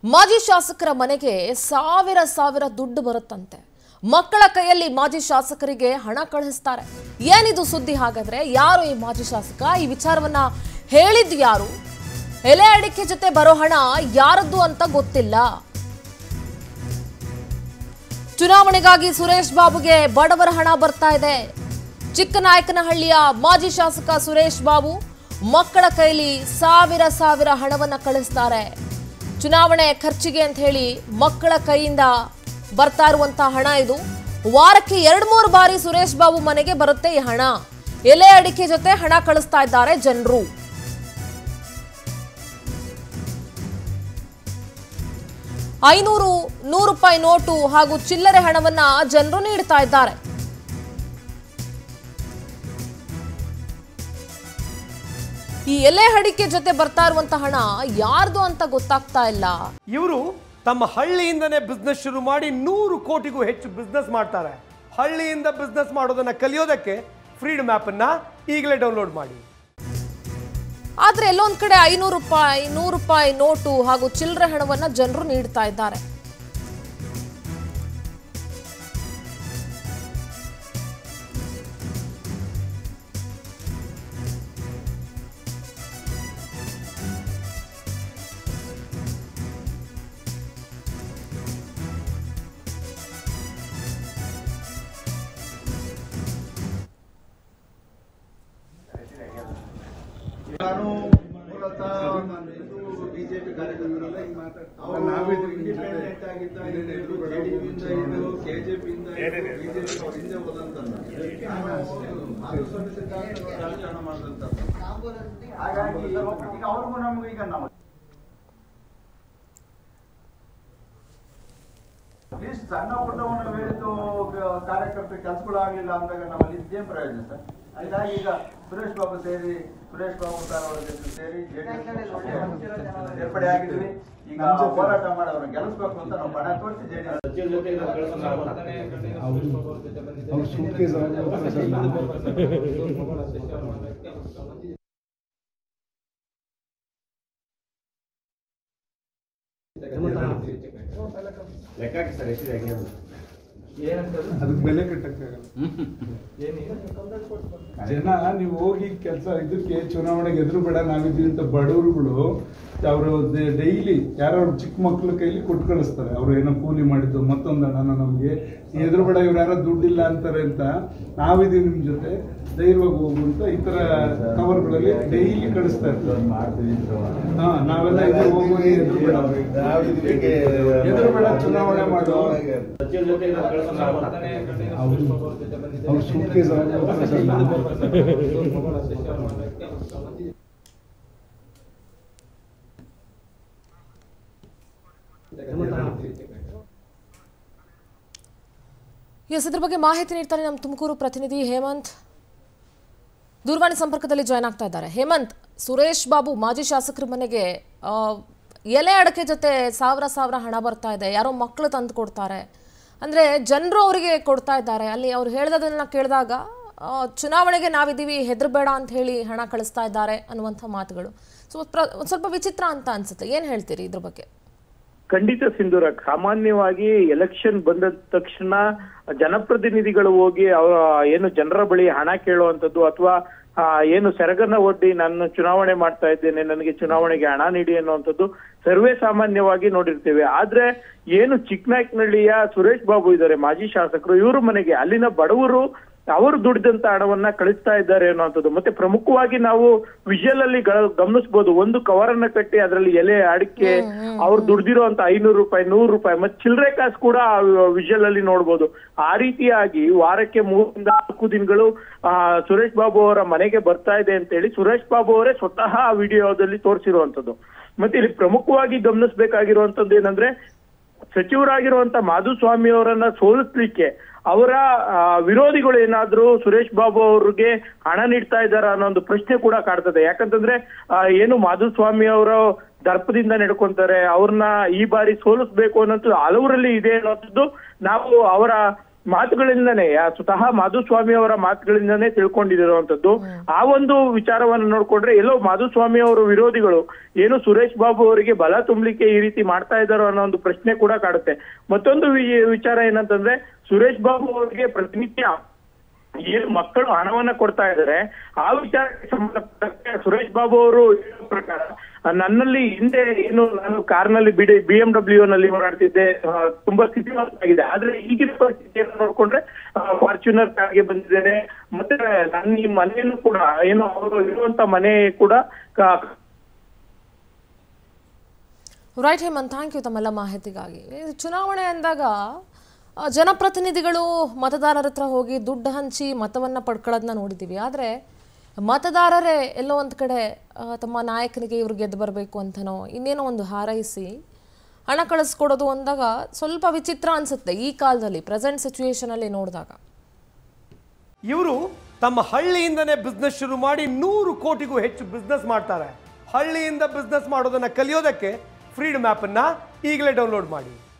ಮಾಜಿ ಶಾಸಕರ ಮನೆಗೆ ಸಾವಿರ ಸಾವಿರ ದುಡ್ಡು ಬರುತ್ತಂತೆ ಮಕ್ಕಳ ಕೈಯಲ್ಲಿ ಮಾಜಿ ಶಾಸಕರಿಗೆ ಹಣ ಕಳಿಸ್ತಾರೆ ಏನಿದು ಸುದ್ದಿ ಹಾಗಾದ್ರೆ ಯಾರು ಈ ಮಾಜಿ ಶಾಸಕ ಈ ವಿಚಾರವನ್ನ ಹೇಳಿದ್ ಯಾರು ಎಲೆ ಅಡಿಕೆ ಜೊತೆ ಬರೋ ಹಣ ಯಾರದ್ದು ಅಂತ ಗೊತ್ತಿಲ್ಲ ಚುನಾವಣೆಗಾಗಿ ಸುರೇಶ್ ಬಾಬುಗೆ ಬಡವರ ಹಣ ಬರ್ತಾ ಇದೆ ಚಿಕ್ಕನಾಯಕನಹಳ್ಳಿಯ ಮಾಜಿ ಶಾಸಕ ಸುರೇಶ್ ಬಾಬು ಮಕ್ಕಳ ಕೈಲಿ ಸಾವಿರ ಸಾವಿರ ಹಣವನ್ನ ಕಳಿಸ್ತಾರೆ ಚುನಾವಣೆ ಖರ್ಚಿಗೆ ಅಂತ ಹೇಳಿ ಮಕ್ಕಳ ಕೈಯಿಂದ ಬರ್ತಾ ಇರುವಂತ ಹಣ ಇದು ವಾರಕ್ಕೆ ಎರಡ್ ಮೂರು ಬಾರಿ ಸುರೇಶ್ ಬಾಬು ಮನೆಗೆ ಬರುತ್ತೆ ಈ ಹಣ ಎಲೆ ಅಡಿಕೆ ಜೊತೆ ಹಣ ಕಳಿಸ್ತಾ ಇದ್ದಾರೆ ಜನರು ಐನೂರು ನೂರು ರೂಪಾಯಿ ನೋಟು ಹಾಗೂ ಚಿಲ್ಲರೆ ಹಣವನ್ನ ಜನರು ನೀಡ್ತಾ ಇದ್ದಾರೆ ಈ ಎಲೆ ಅಡಿಕೆ ಜೊತೆ ಬರ್ತಾ ಇರುವಂತ ಹಣ ಯಾರ್ದು ಅಂತ ಗೊತ್ತಾಗ್ತಾ ಇಲ್ಲ ಇವರು ತಮ್ಮ ಹಳ್ಳಿಯಿಂದನೇ ಬಿಸ್ನೆಸ್ ಶುರು ಮಾಡಿ ನೂರು ಕೋಟಿಗೂ ಹೆಚ್ಚು ಬಿಸ್ನೆಸ್ ಮಾಡ್ತಾರೆ ಹಳ್ಳಿಯಿಂದ ಬಿಸ್ನೆಸ್ ಮಾಡೋದನ್ನ ಕಲಿಯೋದಕ್ಕೆ ಫ್ರೀಡಮ್ ಅನ್ನ ಈಗಲೇ ಡೌನ್ಲೋಡ್ ಮಾಡಿ ಆದ್ರೆ ಎಲ್ಲೊಂದ್ ಕಡೆ ಐನೂರು ರೂಪಾಯಿ ನೂರು ರೂಪಾಯಿ ನೋಟು ಹಾಗೂ ಚಿಲ್ಲರೆ ಹಣವನ್ನ ಜನರು ನೀಡ್ತಾ ಇದ್ದಾರೆ ನಾನು ಮೂಲತಃ ಇದು ಬಿಜೆಪಿ ಕಾರ್ಯಕರ್ತರಲ್ಲ ಈಗ ಮಾತಾಡ್ತಾರೆ ನಾವು ಇಂಡಿಪೆಂಡೆಂಟ್ ಆಗಿದ್ದ ಇದು ಜೆಡಿಯುವಿಂದ ಇದು ಕೆಜೆಪಿಯಿಂದ ಇದು ಬಿಜೆಪಿ ಅವ್ರ ಹಿಂದೆ ಹೋದಂತಲ್ಲ ನಾನು ಮಾಧುಸ್ವಾಮಿ ಸಿದ್ಧಾಂತ ರಾಜಕಾರಣ ಮಾಡಿದಂತ ಹಾಗಾಗಿ ಈಗ ಅವ್ರಿಗೂ ನಮಗೂ ಈಗ ನಾವು ಅಟ್ಲೀಸ್ಟ್ ಸಣ್ಣ ಪುಟ್ಟವನ್ನು ಬೇರೆದು ಕಾರ್ಯಕರ್ತರ ಕೆಲಸಗಳು ಆಗ್ಲಿಲ್ಲ ಅಂದಾಗ ನಮ್ಮಲ್ಲಿ ಇದ್ದೇನು ಪ್ರಯೋಜನ ಸರ್ ಹಾಗಾಗಿ ಈಗ ಸುರೇಶ್ ಬಾಬು ಸೇರಿ ಸುರೇಶ್ ಬಾಬು ಸರ್ ಅವರ ಜೊತೆ ಸೇರಿ ಜೆಡಿಎಸ್ ಸೇರ್ಪಡೆ ಆಗಿದ್ವಿ ಈಗ ಹೋರಾಟ ಮಾಡಿ ಅವ್ರನ್ನ ಗೆಲ್ಲಿಸ್ಬೇಕು ಅಂತ ನಾವು ಪಣ ತೋರಿಸಿ ಜೆಡಿಎಸ್ ಅದಕ್ಕೆ ಬೆಲೆ ಕಟ್ಟಕ್ಕಾಗಲ್ಲ ಜನ ನೀವು ಹೋಗಿ ಕೆಲಸ ಇದಕ್ಕೆ ಚುನಾವಣೆಗೆ ಎದುರು ಬೇಡ ನಾವಿದ್ದೀವಿ ಅಂತ ಬಡವರುಗಳು ಅವರು ಡೈಲಿ ಯಾರೋ ಚಿಕ್ಕ ಮಕ್ಳ ಕೈಲಿ ಕೊಟ್ಟು ಕಳಿಸ್ತಾರೆ ಅವ್ರು ಏನೋ ಕೂಲಿ ಮಾಡಿದ್ದು ಮತ್ತೊಂದು ಹಣನ ನಮಗೆ ಎದುರು ಬೇಡ ಇವ್ರು ಯಾರೋ ದುಡ್ಡಿಲ್ಲ ಅಂತಾರೆ ಅಂತ ನಾವಿದ್ದೀವಿ ನಿಮ್ಮ ಜೊತೆ ಧೈರ್ಯವಾಗಿ ಹೋಗು ಅಂತ ಈ ತರ ಕವರ್ಗಳಲ್ಲಿ ಡೈಲಿ ಕಳಿಸ್ತಾ ಇರ್ತಾರೆ ಹಾ ನಾವೆಲ್ಲ ಎದುರು ಹೋಗೋರಿ ಎದುರು ಬೇಡ ಎದುರು ಬೇಡ ಚುನಾವಣೆ ಮಾಡು ಅವ್ರ ಸೂಟ್ಕೇಸ್ ಎಸ್ ಇದ್ರ ಬಗ್ಗೆ ಮಾಹಿತಿ ನೀಡ್ತಾರೆ ನಮ್ಮ ತುಮಕೂರು ಪ್ರತಿನಿಧಿ ಹೇಮಂತ್ ದೂರವಾಣಿ ಸಂಪರ್ಕದಲ್ಲಿ ಜಾಯ್ನ್ ಆಗ್ತಾ ಇದ್ದಾರೆ ಹೇಮಂತ್ ಸುರೇಶ್ ಬಾಬು ಮಾಜಿ ಶಾಸಕರ ಮನೆಗೆ ಆ, ಎಲೆ ಅಡಕೆ ಜೊತೆ ಸಾವಿರ ಸಾವಿರ ಹಣ ಬರ್ತಾ ಇದೆ ಯಾರೋ ಮಕ್ಕಳು ತಂದು ಕೊಡ್ತಾರೆ ಅಂದರೆ ಜನರು ಅವರಿಗೆ ಕೊಡ್ತಾ ಇದ್ದಾರೆ ಅಲ್ಲಿ ಅವ್ರು ಹೇಳ್ದದನ್ನ ಕೇಳಿದಾಗ ಆ, ಚುನಾವಣೆಗೆ ನಾವಿದ್ದೀವಿ ಹೆದರಬೇಡ ಅಂತ ಹೇಳಿ ಹಣ ಕಳಿಸ್ತಾ ಇದ್ದಾರೆ ಅನ್ನುವಂಥ ಮಾತುಗಳು ಸೊ ಒಂದು ಸ್ವಲ್ಪ ವಿಚಿತ್ರ ಅಂತ ಅನ್ಸುತ್ತೆ ಏನು ಹೇಳ್ತೀರಿ ಇದ್ರ ಬಗ್ಗೆ ಖಂಡಿತ ಸಿಂಧೂರ ಸಾಮಾನ್ಯವಾಗಿ ಎಲೆಕ್ಷನ್ ಬಂದ ತಕ್ಷಣ ಜನಪ್ರತಿನಿಧಿಗಳು ಹೋಗಿ ಅವರ ಏನು ಜನರ ಬಳಿ ಹಣ ಕೇಳುವಂತದ್ದು ಅಥವಾ ಆ, ಏನು ಸೆರಗನ್ನ ಒಡ್ಡಿ ನಾನು ಚುನಾವಣೆ ಮಾಡ್ತಾ ಇದ್ದೇನೆ ನನಗೆ ಚುನಾವಣೆಗೆ ಹಣ ನೀಡಿ ಅನ್ನುವಂಥದ್ದು ಸರ್ವೇ ಸಾಮಾನ್ಯವಾಗಿ ನೋಡಿರ್ತೇವೆ ಆದ್ರೆ ಏನು ಚಿಕ್ಕನಾಯಕನಹಳ್ಳಿಯ ಸುರೇಶ್ ಬಾಬು ಇದ್ದಾರೆ ಮಾಜಿ ಶಾಸಕರು ಇವ್ರ ಮನೆಗೆ ಅಲ್ಲಿನ ಬಡವರು ಅವರು ದುಡಿದಂತ ಹಣವನ್ನ ಕಳಿಸ್ತಾ ಇದ್ದಾರೆ ಅನ್ನುವಂಥದ್ದು ಮತ್ತೆ ಪ್ರಮುಖವಾಗಿ ನಾವು ವಿಜುವಲ್ ಅಲ್ಲಿ ಗ- ಗಮನಿಸಬಹುದು ಒಂದು ಕವರ್ ಅನ್ನ ಕಟ್ಟಿ ಅದರಲ್ಲಿ ಎಲೆ ಅಡಿಕೆ ಅವ್ರು ದುಡ್ದಿರುವಂತ ಐನೂರು ರೂಪಾಯಿ ನೂರು ರೂಪಾಯಿ ಮತ್ತೆ ಚಿಲ್ಲರೆ ಕಾಸು ಕೂಡ ವಿಜುವಲ್ ಅಲ್ಲಿ ನೋಡ್ಬೋದು ಆ ರೀತಿಯಾಗಿ ವಾರಕ್ಕೆ ಮೂರಿಂದ ನಾಲ್ಕು ದಿನಗಳು ಆ ಸುರೇಶ್ ಬಾಬು ಅವರ ಮನೆಗೆ ಬರ್ತಾ ಇದೆ ಅಂತ ಹೇಳಿ ಸುರೇಶ್ ಬಾಬು ಅವರೇ ಸ್ವತಃ ಆ ವಿಡಿಯೋದಲ್ಲಿ ತೋರಿಸಿರುವಂತದ್ದು ಮತ್ತೆ ಇಲ್ಲಿ ಪ್ರಮುಖವಾಗಿ ಗಮನಿಸಬೇಕಾಗಿರುವಂತದ್ದು ಏನಂದ್ರೆ ಸಚಿವರಾಗಿರುವಂತ ಮಾಧುಸ್ವಾಮಿ ಅವರನ್ನ ಸೋಲಿಸ್ಲಿಕ್ಕೆ ಅವರ ಆ, ವಿರೋಧಿಗಳು ಏನಾದ್ರೂ ಸುರೇಶ್ ಬಾಬು ಅವ್ರಿಗೆ ಹಣ ನೀಡ್ತಾ ಇದ್ದಾರಾ ಅನ್ನೋ ಒಂದು ಪ್ರಶ್ನೆ ಕೂಡ ಕಾಡ್ತದೆ ಯಾಕಂತಂದ್ರೆ ಆ, ಏನು ಮಾಧುಸ್ವಾಮಿ ಅವರು ದರ್ಪದಿಂದ ನಡ್ಕೊಂತಾರೆ ಅವ್ರನ್ನ ಈ ಬಾರಿ ಸೋಲಿಸ್ಬೇಕು ಅನ್ನೋದು ಹಲವರಲ್ಲಿ ಇದೆ ಅನ್ನೋದು ನಾವು ಅವರ ಮಾತುಗಳಿಂದನೇ ಆ ಸ್ವತಃ ಮಾಧುಸ್ವಾಮಿ ಅವರ ಮಾತುಗಳಿಂದನೇ ತಿಳ್ಕೊಂಡಿರುವಂತದ್ದು ಆ ಒಂದು ವಿಚಾರವನ್ನು ನೋಡ್ಕೊಂಡ್ರೆ ಎಲ್ಲೋ ಮಾಧುಸ್ವಾಮಿ ಅವರ ವಿರೋಧಿಗಳು ಏನು ಸುರೇಶ್ ಬಾಬು ಅವರಿಗೆ ಬಲ ತುಂಬಲಿಕ್ಕೆ ಈ ರೀತಿ ಮಾಡ್ತಾ ಇದ್ದಾರೋ ಅನ್ನೋ ಒಂದು ಪ್ರಶ್ನೆ ಕೂಡ ಕಾಡುತ್ತೆ ಮತ್ತೊಂದು ವಿ- ವಿಚಾರ ಏನಂತಂದ್ರೆ ಸುರೇಶ್ ಬಾಬು ಅವರಿಗೆ ಪ್ರತಿನಿತ್ಯ ಏನು ಮಕ್ಕಳು ಹಣವನ್ನ ಕೊಡ್ತಾ ಇದ್ದಾರೆ ಆ ವಿಚಾರಕ್ಕೆ ಸಂಬಂಧಪಟ್ಟಂತೆ ಸುರೇಶ್ ಬಾಬು ಅವರು ಹೇಳೋ ಪ್ರಕಾರ ಆ, ನನ್ನಲ್ಲಿ ಹಿಂದೆ ಏನು ನಾನು ಕಾರ್ನಲ್ಲಿ ಬಿಡಿ ಬಿ ಎಂ ಡಬ್ಲ್ಯೂ ನಲ್ಲಿ ಓಡಾಡ್ತಿದ್ದೆ ಆ, ತುಂಬಾ ಸ್ಥಿತಿವಂತಾಗಿದೆ ಆದ್ರೆ ಈಗಿನ ಪರಿಸ್ಥಿತಿಯನ್ನು ನೋಡ್ಕೊಂಡ್ರೆ ಫಾರ್ಚುನರ್ ಕಾರ್ಗೆ ಬಂದಿದ್ದೇನೆ ಮತ್ತೆ ನನ್ನ ಈ ಮನೆಯನ್ನು ಕೂಡ ಏನು ಅವರು ಇರುವಂತ ಮನೆ ಕೂಡ ಕ- ರೈಟ್ ಹೇಮಂತ್ ಥ್ಯಾಂಕ್ ಯು ತಮ್ಮೆಲ್ಲ ಮಾಹಿತಿಗಾಗಿ ಇದು ಚುನಾವಣೆ ಅಂದಾಗ ಆ, ಜನಪ್ರತಿನಿಧಿಗಳು ಮತದಾರರ ಹತ್ರ ಹೋಗಿ ದುಡ್ಡು ಹಂಚಿ ಮತವನ್ನು ಪಡ್ಕೊಳ್ಳೋದನ್ನ ನೋಡಿದ್ದೀವಿ ಆದರೆ ಮತದಾರರೇ ಎಲ್ಲೋ ಒಂದು ಕಡೆ ಆ, ತಮ್ಮ ನಾಯಕನಿಗೆ ಇವ್ರು ಗೆದ್ದು ಬರಬೇಕು ಅಂತನೋ ಇನ್ನೇನೋ ಒಂದು ಹಾರೈಸಿ ಹಣ ಕಳಿಸ್ಕೊಡೋದು ಅಂದಾಗ ಸ್ವಲ್ಪ ವಿಚಿತ್ರ ಅನಿಸುತ್ತೆ ಈ ಕಾಲದಲ್ಲಿ ಪ್ರೆಸೆಂಟ್ ಸಿಚುವೇಶನಲ್ಲಿ ನೋಡಿದಾಗ ಇವರು ತಮ್ಮ ಹಳ್ಳಿಯಿಂದನೇ ಬಿಸ್ನೆಸ್ ಶುರು ಮಾಡಿ ನೂರು ಕೋಟಿಗೂ ಹೆಚ್ಚು ಬಿಸ್ನೆಸ್ ಮಾಡ್ತಾರೆ ಹಳ್ಳಿಯಿಂದ ಬಿಸ್ನೆಸ್ ಮಾಡೋದನ್ನ ಕಲಿಯೋದಕ್ಕೆ ಫ್ರೀಡಮ್ ಆ್ಯಪನ್ನು ಈಗಲೇ ಡೌನ್ಲೋಡ್ ಮಾಡಿ